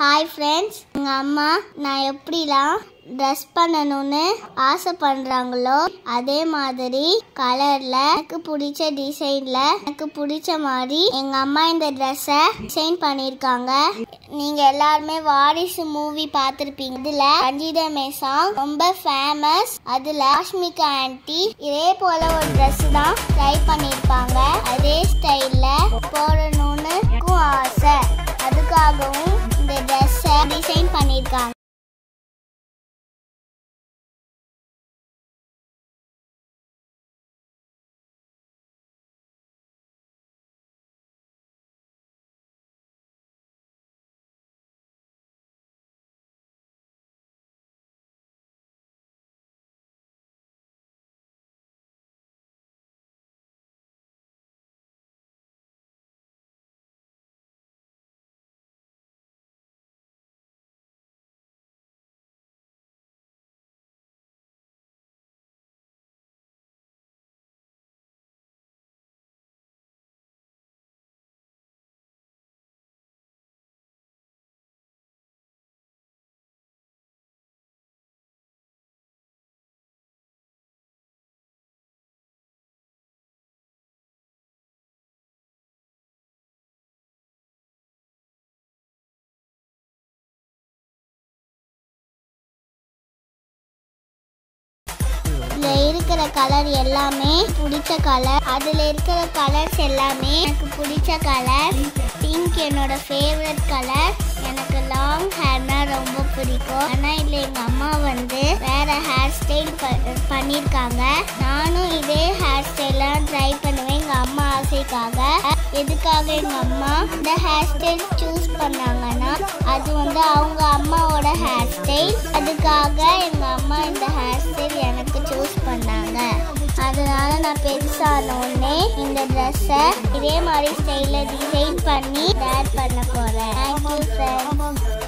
hi friends எங்கள் அம்மா நான் எப்படிலாம் ட்ரெஸ் பண்ணணும்னு ஆசை பண்ணுறாங்களோ அதே மாதிரி கலரில் எனக்கு பிடிச்ச டிசைனில் எனக்கு பிடிச்ச மாதிரி எங்கள் அம்மா இந்த ட்ரெஸ்ஸை டிசைன் பண்ணியிருக்காங்க நீங்கள் எல்லாருமே வாரிசு மூவி பார்த்துருப்பீங்க இதில் ரஞ்சித மேசா ரொம்ப ஃபேமஸ் அதில் காஷ்மிகா ஆன்ட்டி இதே போல் ஒரு ட்ரெஸ் தான் ட்ரை பண்ணியிருப்பாங்க அதே ஸ்டைலில் போடணும்னு எனக்கும் ஆசை அதுக்காகவும் இந்த ட்ரெஸ்ஸை டிசைன் பண்ணியிருக்காங்க இதில் இருக்கிற கலர் எல்லாமே பிடிச்ச கலர் அதில் இருக்கிற கலர்ஸ் எல்லாமே எனக்கு பிடிச்ச கலர் பிங்க் என்னோட ஃபேவரட் கலர் எனக்கு லாங் ஹேர்னா ரொம்ப பிடிக்கும் ஆனால் இதில் எங்கள் அம்மா வந்து வேற ஹேர் ஸ்டைல் பண்ணியிருக்காங்க நானும் இதே ஹேர் ஸ்டைலாம் ட்ரை பண்ணுவேன் எங்கள் அம்மா ஆசைக்காக எதுக்காக எங்கள் அம்மா இந்த ஹேர் ஸ்டைல் சூஸ் பண்ணாங்கன்னா அது வந்து அவங்க அம்மாவோட ஹேர் ஸ்டைல் அதுக்காக எங்கள் அம்மா இந்த ஹேர் ஸ்டைல் எனக்கு சூஸ் பண்ணாங்க அதனால நான் பெருசான உடனே இந்த ட்ரெஸ்ஸை இதே மாதிரி ஸ்டைலில் டிசைன் பண்ணி டேட் பண்ண போகிறேன் தேங்க்யூ ஃப்ரெண்ட்ஸ்